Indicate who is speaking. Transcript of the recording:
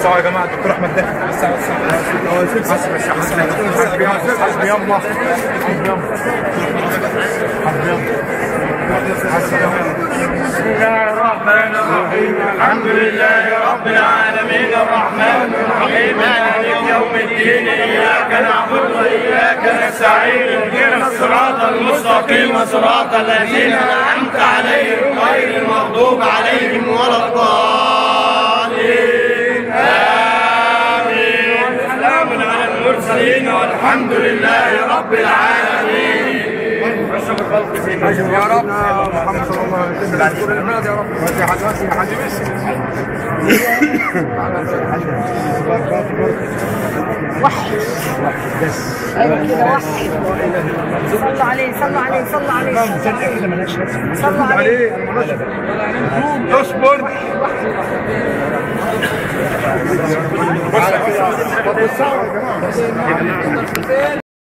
Speaker 1: وسعوا يا جماعه الدكتور احمد داخل وسع وسع حسب بس حسب حسب يلا حسب يلا
Speaker 2: بسم الله الرحمن الرحيم الحمد لله رب العالمين الرحمن الرحيم مالك يوم الدين اياك نعبد واياك نستعين اهدنا الصراط المستقيم صراط الذين انعمت عليهم غير المغضوب عليهم ولا الضالين امين سلام على المرسلين والحمد لله رب العالمين
Speaker 1: يا رب محمد صلى الله عليه وسلم يا رب يا حاج يا حاج
Speaker 3: ايوه كده وحي صلوا عليه صلوا عليه صلوا عليه صلوا عليه
Speaker 1: اصبر